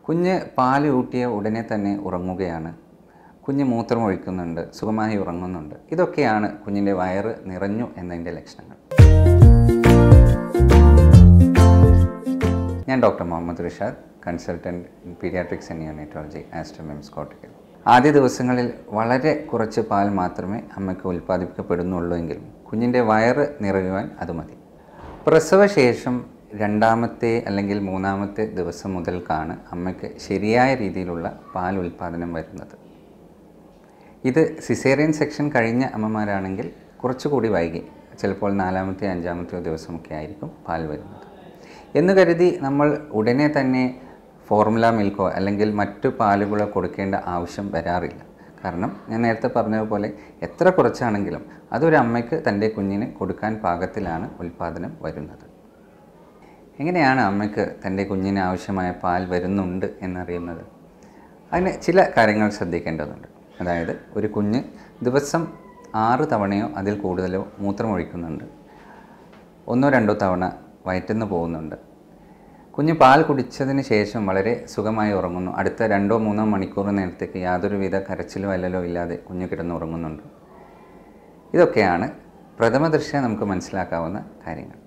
കുഞ്ഞ് പാല് ഊട്ടിയ ഉടനെ തന്നെ ഉറങ്ങുകയാണ് കുഞ്ഞ് മൂത്രം ഒഴിക്കുന്നുണ്ട് സുഖമായി ഉറങ്ങുന്നുണ്ട് ഇതൊക്കെയാണ് കുഞ്ഞിൻ്റെ വയറ് നിറഞ്ഞു എന്നതിൻ്റെ ലക്ഷണങ്ങൾ ഞാൻ doctor Muhammad Rishad consultant in paediatrics and യൂണിറ്റോളജി ആസ്ട്രമിംസ് കോട്ടക്കൽ ആദ്യ ദിവസങ്ങളിൽ വളരെ കുറച്ച് പാൽ മാത്രമേ അമ്മയ്ക്ക് ഉൽപ്പാദിപ്പിക്കപ്പെടുന്നുള്ളൂ എങ്കിലും കുഞ്ഞിൻ്റെ വയറ് നിറയുവാൻ അത് മതി പ്രസവശേഷം രണ്ടാമത്തെ അല്ലെങ്കിൽ മൂന്നാമത്തെ ദിവസം മുതൽക്കാണ് അമ്മയ്ക്ക് ശരിയായ രീതിയിലുള്ള പാൽ ഉൽപ്പാദനം വരുന്നത് ഇത് സിസേറിയൻ സെക്ഷൻ കഴിഞ്ഞ അമ്മമാരാണെങ്കിൽ കുറച്ചുകൂടി വൈകി ചിലപ്പോൾ നാലാമത്തെ അഞ്ചാമത്തെയോ ദിവസമൊക്കെ ആയിരിക്കും പാൽ വരുന്നത് എന്ന് കരുതി നമ്മൾ ഉടനെ തന്നെ ഫോർമുല മിൽക്കോ അല്ലെങ്കിൽ മറ്റു പാലുകളോ കൊടുക്കേണ്ട ആവശ്യം വരാറില്ല കാരണം ഞാൻ നേരത്തെ പറഞ്ഞതുപോലെ എത്ര കുറച്ചാണെങ്കിലും അതൊരു അമ്മയ്ക്ക് തൻ്റെ കുഞ്ഞിന് കൊടുക്കാൻ പാകത്തിലാണ് ഉൽപ്പാദനം വരുന്നത് എങ്ങനെയാണ് അമ്മയ്ക്ക് തൻ്റെ കുഞ്ഞിന് ആവശ്യമായ പാൽ വരുന്നുണ്ട് എന്നറിയുന്നത് അതിന് ചില കാര്യങ്ങൾ ശ്രദ്ധിക്കേണ്ടതുണ്ട് അതായത് ഒരു കുഞ്ഞ് ദിവസം ആറ് തവണയോ അതിൽ കൂടുതലോ മൂത്രമൊഴിക്കുന്നുണ്ട് ഒന്നോ രണ്ടോ തവണ വയറ്റുന്ന് പോകുന്നുണ്ട് കുഞ്ഞ് പാൽ കുടിച്ചതിന് ശേഷം വളരെ സുഖമായി ഉറങ്ങുന്നു അടുത്ത രണ്ടോ മൂന്നോ മണിക്കൂർ നേരത്തേക്ക് യാതൊരുവിധ കരച്ചിലോ അല്ലലോ ഇല്ലാതെ കുഞ്ഞ് കിടന്ന് ഉറങ്ങുന്നുണ്ട് ഇതൊക്കെയാണ് പ്രഥമ ദൃശ്യ നമുക്ക് മനസ്സിലാക്കാവുന്ന കാര്യങ്ങൾ